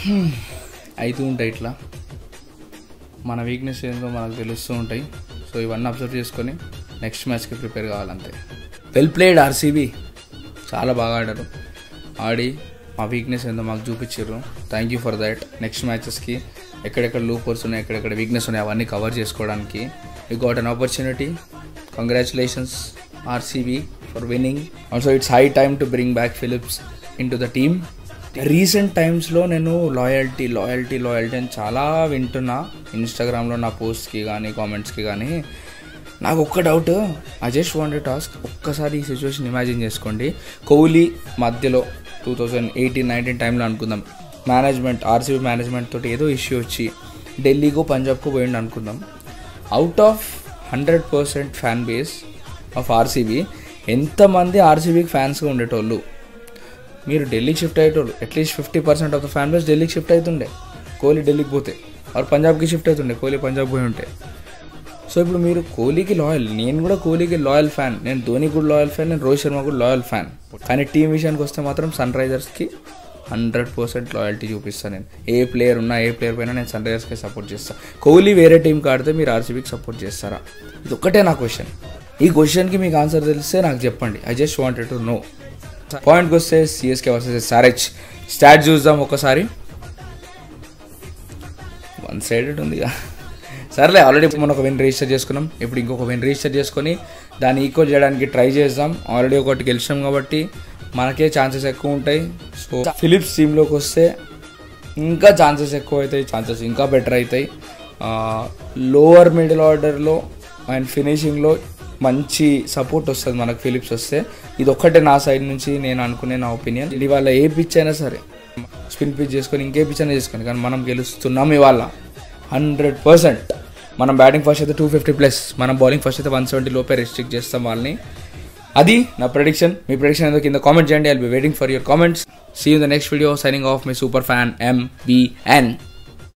అవుతూ ఉంటాయి ఇట్లా మన వీక్నెస్ ఏందో మనకు తెలుస్తూ ఉంటాయి సో ఇవన్నీ అబ్జర్వ్ చేసుకొని నెక్స్ట్ మ్యాచ్కి ప్రిపేర్ కావాలంతే వెల్ ప్లేడ్ ఆర్సీబీ చాలా బాగా ఆడారు ఆడి మా వీక్నెస్ ఏందో మాకు చూపించారు thank you for that next మ్యాచెస్కి ఎక్కడెక్కడ లూపర్స్ ఉన్నాయి ఎక్కడెక్కడ వీక్నెస్ ఉన్నాయి అవన్నీ కవర్ చేసుకోవడానికి you got an opportunity congratulations RCB for winning also it's high time to bring back Phillips into the team recent టైమ్స్లో నేను లాయల్టీ లాయల్టీ లాయల్టీ అని చాలా వింటున్నా ఇన్స్టాగ్రామ్లో నా పోస్ట్కి కానీ కామెంట్స్కి కానీ నాకు ఒక్క doubt I just wanted task ఒక్కసారి ఈ సిచ్యువేషన్ ఇమాజిన్ చేసుకోండి కోహ్లీ మధ్యలో టూ థౌజండ్ ఎయిటీన్ నైన్టీన్ టైంలో అనుకుందాం మేనేజ్మెంట్ ఆర్సీబీ మేనేజ్మెంట్ తోటి ఏదో ఇష్యూ వచ్చి ఢిల్లీకో పంజాబ్కో పోయిండు అనుకుందాం out of hundred percent fan base of RCB ఎంతమంది ఆర్సీబీకి ఫ్యాన్స్గా ఉండేటోళ్ళు మీరు ఢిల్లీకి షిఫ్ట్ అయ్యేటోళ్ళు at least fifty percent of the fan base ఢిల్లీకి షిఫ్ట్ అవుతుండే కోహ్లీ ఢిల్లీకి పోతే ఆర్ పంజాబ్కి షిఫ్ట్ అవుతుండే కోహ్లీ పంజాబ్ పోయి ఉంటే సో ఇప్పుడు మీరు కోహ్లీకి లాయల్ నేను కూడా కోహ్లీకి లాయల్ ఫ్యాన్ నేను ధోని కూడా లాయల్ ఫ్యాన్ నేను రోహిత్ శర్మ కూడా లాయల్ ఫ్యాన్ కానీ టీం విషయానికి వస్తే మాత్రం సన్ రైజర్స్కి హండ్రెడ్ పర్సెంట్ లాయల్టీ చూపిస్తాను నేను ఏ ప్లేయర్ ఉన్నా ఏ ప్లేయర్ పైన నేను సన్ రైజర్స్కి సపోర్ట్ చేస్తాను కోహ్లీ వేరే టీంకి ఆడితే మీరు ఆర్సీబీకి సపోర్ట్ చేస్తారా ఇది ఒక్కటే నా క్వశ్చన్ ఈ క్వశ్చన్కి మీకు ఆన్సర్ తెలిస్తే నాకు చెప్పండి I just wanted to know పాయింట్కి వస్తే సిఎస్కే వర్సెస్ ఎస్ఆర్హెచ్ స్టాట్ చూద్దాం ఒకసారి వన్ సైడెడ్ ఉందిగా సర్లే ఆల్రెడీ మనం ఒక విన్ రిజిస్టర్ చేసుకున్నాం ఇప్పుడు ఇంకొక విన్ రిజిస్టర్ చేసుకొని దాన్ని ఈక్వల్ చేయడానికి ట్రై చేద్దాం ఆల్రెడీ ఒకటి గెలిచాం కాబట్టి మనకే ఛాన్సెస్ ఎక్కువ ఉంటాయి సో ఫిలిప్స్ టీంలోకి వస్తే ఇంకా ఛాన్సెస్ ఎక్కువ అవుతాయి ఛాన్సెస్ ఇంకా బెటర్ అవుతాయి లోవర్ మిడిల్ ఆర్డర్లో అండ్ ఫినిషింగ్లో మంచి సపోర్ట్ వస్తుంది మనకు ఫిలిప్స్ వస్తే ఇది ఒక్కటే నా సైడ్ నుంచి నేను అనుకునే నా ఒపీనియన్ ఇది వాళ్ళ ఏ పిచ్ అయినా సరే స్పిన్ పిచ్ చేసుకొని ఇంకే పిచ్ అయినా చేసుకొని కానీ మనం గెలుస్తున్నాం ఇవాళ హండ్రెడ్ పర్సెంట్ మనం బ్యాటింగ్ ఫస్ట్ అయితే టూ ఫిఫ్టీ ప్లస్ మనం బౌలింగ్ ఫస్ట్ అయితే వన్ సెవెంటీ లోపే రెస్ట్రిక్ట్ చేస్తాం వాళ్ళని అది నా ప్రెడిక్షన్ మీ ప్రెడిక్షన్ ఏదో కింద కామెంట్ చేయండి I'll be waiting for your comments see in the next video signing off my super fan MBN